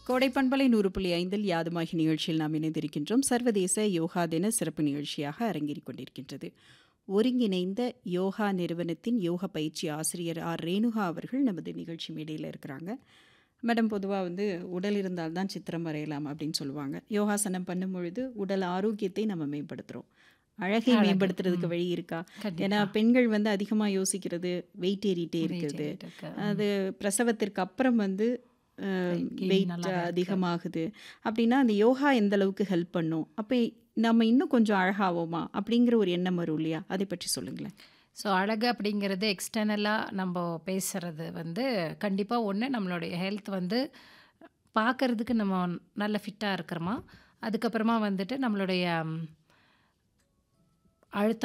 கோடை பண்பலை நூறு புள்ளி ஐந்தில் யாதுமாகி நிகழ்ச்சியில் நாம் இணைந்திருக்கின்றோம் சர்வதேச யோகா தின சிறப்பு நிகழ்ச்சியாக அரங்கேறிக் கொண்டிருக்கின்றது ஒருங்கிணைந்த யோகா நிறுவனத்தின் யோக பயிற்சி ஆசிரியர் ஆர் ரேணுகா அவர்கள் நமது நிகழ்ச்சி மேடையில் இருக்கிறாங்க மேடம் பொதுவாக வந்து உடல் இருந்தால் தான் சித்திரம் வரையலாம் அப்படின்னு சொல்லுவாங்க யோகாசனம் பண்ணும் பொழுது உடல் ஆரோக்கியத்தை நம்ம மேம்படுத்துகிறோம் அழகை அழகு. மேம்படுத்துறதுக்கு ம். வழி இருக்கா கண்டிப்பா. ஏன்னா பெண்கள் வந்து அதிகமாக யோசிக்கிறது வெயிட் ஏறிட்டே Weight இருக்கிறது ஏறிட்டு இருக்கு. அது பிரசவத்திற்கு அப்புறம் வந்து Weight gain வெயிட் நல்லாவே இருக்கு. அதிகமாகுது அப்படின்னா அந்த யோகா எந்த அளவுக்கு ஹெல்ப் பண்ணும் அப்போ நம்ம இன்னும் கொஞ்சம் அழகாவோமா அப்படிங்கிற ஒரு எண்ணம் வரும் இல்லையா அதை பற்றி சொல்லுங்களேன் ஸோ அழகு அப்படிங்கிறது எக்ஸ்டர்னலாக நம்ம பேசுகிறது வந்து கண்டிப்பாக ஒன்று நம்மளுடைய ஹெல்த் வந்து பார்க்கறதுக்கு நம்ம நல்ல ஃபிட்டாக இருக்கிறோமா அதுக்கப்புறமா வந்துட்டு நம்மளுடைய ம், அழுத்தம்